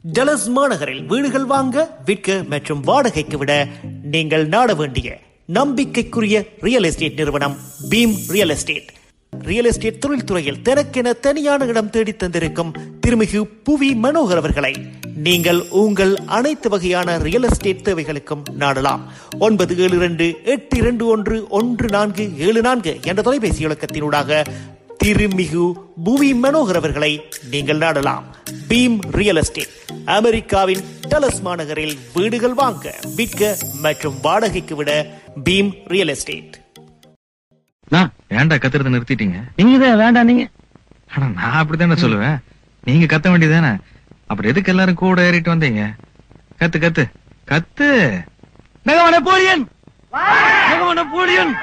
டலஸ் மாநகரில் வீடுகள் வாங்க விற்க மற்றும் வாடகைக்கு விட நீங்கள் நாட வேண்டிய நம்பிக்கைக்குரிய ரியல் எஸ்டேட் நிறுவனம் Beam real estate real estate தொழில்துறையில் தனக்கென தனியான இடம் தேடி தந்திருக்கும் திருமிகு புவி மனோகர் அவர்களை நீங்கள் உங்கள் அனைத்து வகையான ரியல் எஸ்டேட் தேவைகளுக்கும் நாடலாம் ஒன்பது ஏழு இரண்டு எட்டு இரண்டு ஒன்று ஒன்று நான்கு ஏழு நான்கு என்ற தொலைபேசி இலக்கத்தினூடாக திருமிகு புவி மனோகர் அவர்களை நீங்கள் நாடலாம் பீம் ரியல் எஸ்டேட் அமெரிக்காவின் டலஸ் மாநகரில் வீடுகள் வாங்க விற்க மற்றும் வாடகைக்கு விட பீம் ரியல் எஸ்டேட் நான் ஏன்டா கத்துறத நிறுத்திட்டீங்க நீங்க தான் வேண்டாம் நீங்க ஆனா நான் அப்படித்தானே சொல்லுவேன் நீங்க கத்த வேண்டியதானே அப்புறம் எதுக்கு எல்லாரும் கூட ஏறிட்டு வந்தீங்க கத்து கத்து கத்து நகம நெப்போலியன் நகம நெப்போலியன்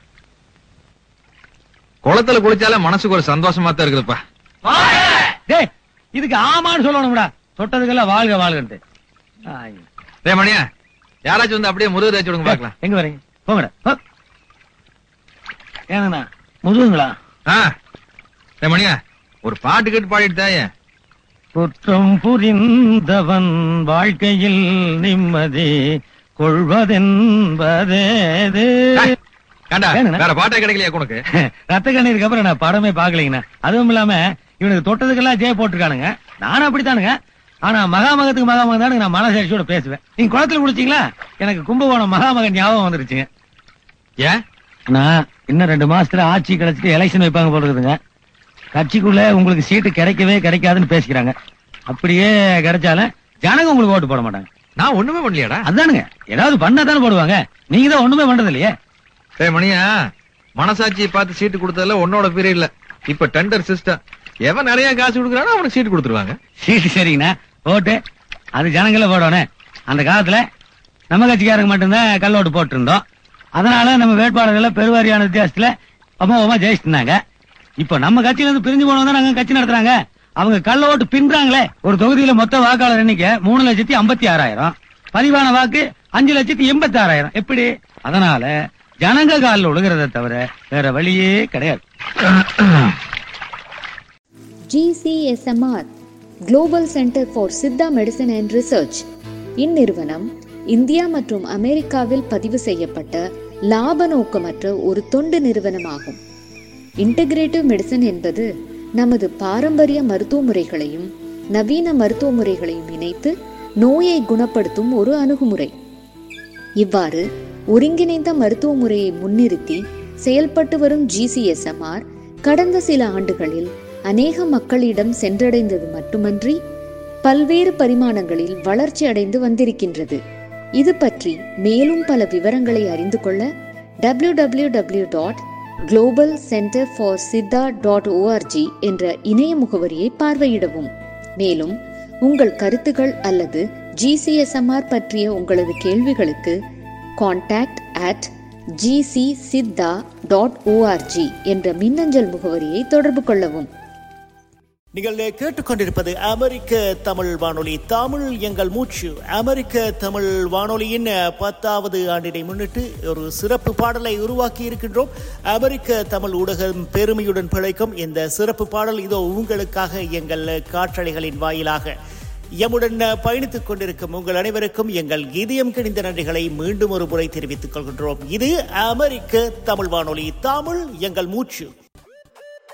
குளத்துல குளிச்சாலே மனசுக்கு ஒரு சந்தோஷமா தான் இருக்குதுப்பா டேய் இதுக்கு ஆமான்னு சொல்லணும்டா தொட்டதுக்கெல்லாம் வாழ்க வாழ்கன்ட்டு ஆய். டேய் மணியா யாராச்சும் வந்து அப்படியே முதுகு தேய்ச்சி விடுங்க பாக்கலாம் எங்க வரீங்க போங்கடா போ. ஏங்கண்ணா முதுகுங்களா ஆ டேய் மணியா ஒரு பாட்டு கேட்டு பாடிட்டு தாயே குற்றம் புரிந்தவன் வாழ்க்கையில் நிம்மதி கொள்வதென்பதேது டேய், ஏன்டா ஏனுண்ணா? வேற பாட்டே கிடைக்கலையா உனக்கு ரத்த கண்ணீருக்கு அப்புறம் நான் படமே பாக்கலீங்கண்ணா அதுவும் இல்லாம இவனுக்கு தொட்டதுக்கெல்லாம் ஜெய போட்டிருக்கானுங்க நானும் அப்படித்தானுங்க ஆனா மகாமகத்துக்கு மகாமகம் தானுங்க நான் மனசாட்சியோட பேசுவேன் நீங்க குளத்துல குளிச்சீங்களா எனக்கு கும்பகோணம் மகாமகன் ஞாபகம் வந்துருச்சுங்க ஏன் நான் இன்னும் ரெண்டு மாசத்துல ஆட்சி கிடைச்சிட்டு எலெக்ஷன் வைப்பாங்க போல இருக்குதுங்க கட்சிக்குள்ள உங்களுக்கு சீட்டு கிடைக்கவே கிடைக்காதுன்னு பேசிக்கிறாங்க அப்படியே கிடைச்சாலும் ஜனங்க உங்களுக்கு ஓட்டு போட மாட்டாங்க நான் ஒண்ணுமே பண்ணலையாடா அதானுங்க ஏதாவது பண்ணா தானே போடுவாங்க நீங்க தான் ஒண்ணுமே பண்றது இல்லையே டேய் மணியா மனசாட்சியை பார்த்து சீட்டு கொடுத்ததுல உன்னோட பீரியட் இல்ல இப்ப டெண்டர் சிஸ்டம் எவன் நிறைய காசு கொடுக்குறானோ அவனுக்கு சீட்டு கொடுத்துருவாங்க சீட்டு சரிங்கண்ணா ஓட்டு அது ஜனங்கள போடணும் அந்த காலத்துல நம்ம கட்சிக்காரங்க மட்டும்தான் கள்ள ஓட்டு போட்டு இருந்தோம் அதனால நம்ம வேட்பாளர்களை பெருவாரியான வித்தியாசத்துல அமோகமா ஜெயிச்சிருந்தாங்க இப்ப நம்ம கட்சியில இருந்து பிரிஞ்சு போனவங்க தான் நாங்க கட்சி நடத்துறாங்க அவங்க கள்ள ஓட்டு பின்றாங்களே ஒரு தொகுதியில மொத்த வாக்காளர் எண்ணிக்கை மூணு லட்சத்தி ஐம்பத்தி ஆறாயிரம் பதிவான வாக்கு அஞ்சு லட்சத்தி எண்பத்தி ஆறாயிரம் எப்படி அதனால ஜனங்க காலில் விழுகிறத தவிர வேற வழியே கிடையாது GCSMR global centre for Siddha medicine and research இந்நிறுவனம் இந்தியா மற்றும் அமெரிக்காவில் பதிவு செய்யப்பட்ட லாப நோக்கமற்ற ஒரு தொண்டு நிறுவனமாகும் இன்டகிரேட்டிவ் மெடிசன் என்பது நமது பாரம்பரிய மருத்துவ முறைகளையும் நவீன மருத்துவ முறைகளையும் இணைத்து நோயை குணப்படுத்தும் ஒரு அணுகுமுறை இவ்வாறு ஒருங்கிணைந்த மருத்துவ முறையை முன்னிறுத்தி செயல்பட்டு வரும் ஜிசிஎஸ்எம்ஆர் கடந்த சில ஆண்டுகளில் அநேக மக்களிடம் சென்றடைந்தது மட்டுமன்றி பல்வேறு பரிமாணங்களில் வளர்ச்சி அடைந்து வந்திருக்கின்றது இது பற்றி மேலும் பல விவரங்களை அறிந்து கொள்ள W W W dot global centre for Siddha dot ORG என்ற இணைய முகவரியை பார்வையிடவும் மேலும் உங்கள் கருத்துகள் அல்லது ஜிசிஎஸ்எம்ஆர் பற்றிய உங்களது கேள்விகளுக்கு contact at GC Siddha dot ORG என்ற மின்னஞ்சல் முகவரியை தொடர்பு கொள்ளவும் நீங்கள் கேட்டுக்கொண்டிருப்பது அமெரிக்க தமிழ் வானொலி தமிழ் எங்கள் மூச்சு அமெரிக்க தமிழ் வானொலியின் பத்தாவது ஆண்டினை முன்னிட்டு ஒரு சிறப்பு பாடலை உருவாக்கி இருக்கின்றோம் அமெரிக்க தமிழ் ஊடகம் பெருமையுடன் பிழைக்கும் இந்த சிறப்பு பாடல் இதோ உங்களுக்காக எங்கள் காற்றலைகளின் வாயிலாக எம்முடன் பயணித்துக் கொண்டிருக்கும் உங்கள் அனைவருக்கும் எங்கள் இதயம் கிணிந்த நன்றிகளை மீண்டும் ஒரு முறை தெரிவித்துக் கொள்கின்றோம் இது அமெரிக்க தமிழ் வானொலி தமிழ் எங்கள் மூச்சு